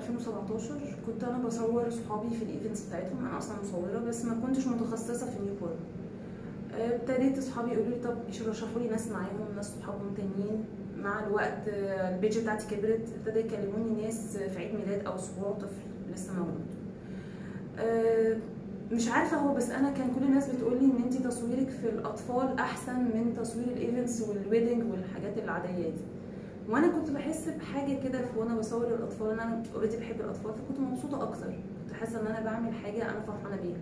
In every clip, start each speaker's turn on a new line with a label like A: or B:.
A: 2017 كنت انا بصور صحابي في الايفنتس بتاعتهم انا اصلا مصوره بس ما كنتش متخصصه في النيو بورن آه، ابتديت اصحابي يقولوا لي طب يرشحوا لي ناس معاهم ناس صحابهم تانيين مع الوقت آه، البيج بتاعتي كبرت ابتدى يكلموني ناس في عيد ميلاد او اسبوع طفل لسه مولود آه، مش عارفه هو بس انا كان كل الناس بتقول لي ان انت تصويرك في الاطفال احسن من تصوير الايفنتس والويدنج والحاجات العاديه دي وانا كنت بحس بحاجه كده في- وانا بصور الاطفال ان انا اوريدي بحب الاطفال فكنت مبسوطه اكتر كنت حاسه ان انا بعمل حاجه انا فرحانه بيها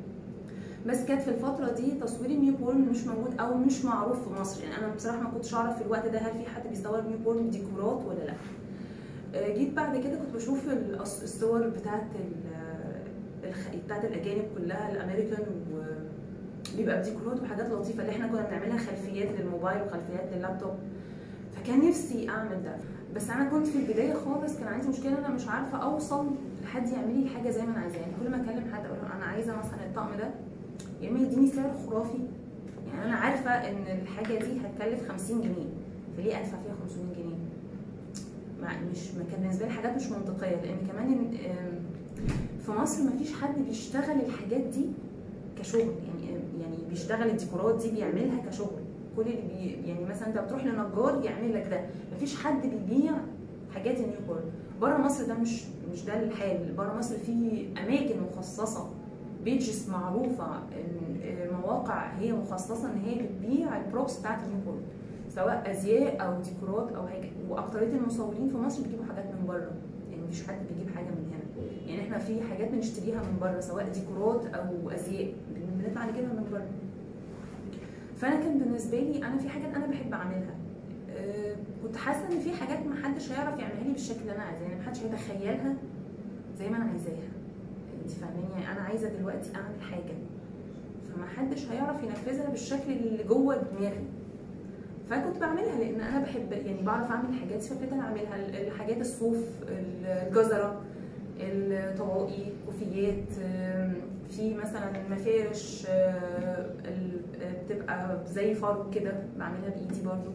A: بس كانت في الفتره دي تصوير النيو بورن مش موجود او مش معروف في مصر يعني انا بصراحه ما كنتش اعرف في الوقت ده هل في حد بيصور نيو بورن ديكورات ولا لا آه، جيت بعد كده كنت بشوف الأص- الصور بتاعت ال- الخ... بتاعت الاجانب كلها الامريكان و بيبقى بديكورات وحاجات لطيفه اللي احنا كنا بنعملها خلفيات للموبايل وخلفيات لللابتوب فكان نفسي اعمل ده بس انا كنت في البدايه خالص كان عندي مشكله انا مش عارفه اوصل لحد يعمل لي حاجه زي ما انا عايزاها يعني كل ما اكلم حد اقول له انا عايزه مثلا الطقم ده يا اما يديني سعر خرافي يعني انا عارفه ان الحاجه دي هتكلف 50 جنيه فليه ادفع فيها 500 جنيه ما مش ما كان بالنسبه لي حاجات مش منطقيه لان كمان إن- آم، في مصر ما فيش حد بيشتغل الحاجات دي كشغل يعني يعني بيشتغل الديكورات دي بيعملها كشغل كل اللي بي يعني مثلا انت بتروح لنجار يعمل لك ده مفيش حد بيبيع حاجات النيو بورن بره مصر ده مش مش ده الحال بره مصر في اماكن مخصصه بيجز معروفه إن- آه، مواقع هي مخصصه ان هي بتبيع البروبس بتاعت النيو بورن سواء ازياء او ديكورات او حاجه واكتريه المصورين في مصر بيجيبوا حاجات من بره يعني مفيش حد بيجيب حاجه من هنا يعني احنا في حاجات بنشتريها من بره سواء ديكورات او ازياء بنطلع نجيبها من بره فانا كان بالنسبه لي انا في حاجات انا بحب اعملها أه كنت حاسه ان في حاجات ما حدش هيعرف يعملها لي بالشكل اللي انا عايزاه يعني ما حدش هيتخيلها زي ما انا عايزاها انت فاهماني يعني انا عايزه دلوقتي اعمل حاجه فما حدش هيعرف ينفذها بالشكل اللي جوه دماغي فكنت بعملها لان انا بحب يعني بعرف اعمل حاجات فابتديت أنا اعملها الحاجات الصوف الجزره الطواقي كوفيات آم، في مثلا مفارش آه، ال- آه، بتبقى زي فرو كده بعملها بايدي برضو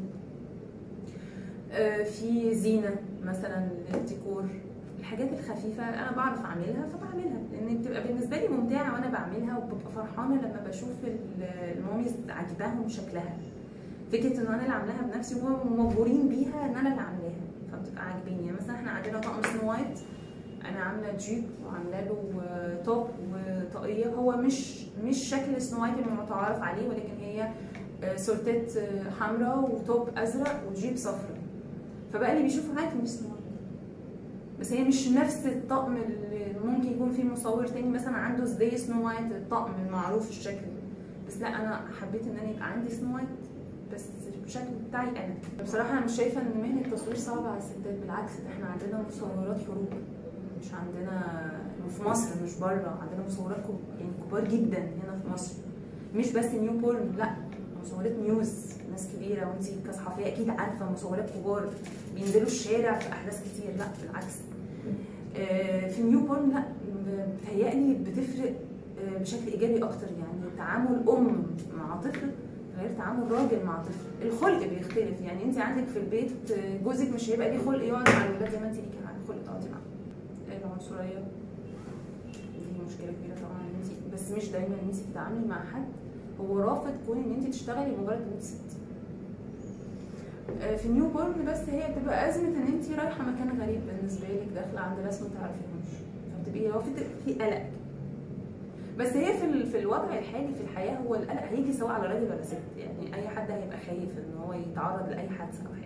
A: آه، في زينه مثلا للديكور الحاجات الخفيفه انا بعرف اعملها فبعملها لان بتبقى بالنسبه لي ممتعه وانا بعملها وببقى فرحانه لما بشوف ال- الماميز عاجباهم شكلها فكره ان انا اللي عاملاها بنفسي وهم مجبورين بيها ان انا اللي عاملاها فبتبقى عاجباني يعني مثلا احنا عندنا طقم سنو وايت انا عامله جيب وعامله له آه، توب وطاقيه هو مش مش شكل سنو وايت المتعارف عليه ولكن هي آه، سورتات حمراء وتوب ازرق وجيب صفراء فبقى اللي بيشوفه عارف ان سنو وايت بس هي مش نفس الطقم اللي ممكن يكون فيه مصور تاني مثلا عنده زي سنو وايت الطقم المعروف الشكل بس لا انا حبيت ان انا يبقى عندي سنو وايت بس بالشكل بتاعي انا بصراحه انا مش شايفه ان مهنه التصوير صعبه على الستات بالعكس ده احنا عندنا مصورات حروب مش عندنا في مصر مش بره عندنا مصورات كب- يعني كبار جدا هنا في مصر مش بس نيو بورن لا مصورات نيوز ناس كبيره وانت كصحفيه اكيد عارفه مصورات كبار بينزلوا الشارع في احداث كتير لا بالعكس آه، في نيو بورن لا بتهيألي بتفرق آه، بشكل ايجابي اكتر يعني تعامل ام مع طفل غير تعامل راجل مع طفل الخلق بيختلف يعني انت عندك في البيت آه، جوزك مش هيبقى ليه خلق يقعد مع الولاد زي ما انت ليكي خلق تقعدي معاهم العنصريه دي مشكله كبيره طبعا ان انت بس مش دايما ان انت تتعاملي مع حد هو رافض كون ان انت تشتغلي مجرد ان انت ست آه، في نيو بورن بس هي بتبقى ازمه ان انت رايحه مكان غريب بالنسبه لك داخله عند ناس ما تعرفيهمش فبتبقي هو في في قلق بس هي في ال- في الوضع الحالي في الحياه هو القلق هيجي سواء على راجل ولا ست يعني اي حد هيبقى خايف ان هو يتعرض لاي حادثه او حاجه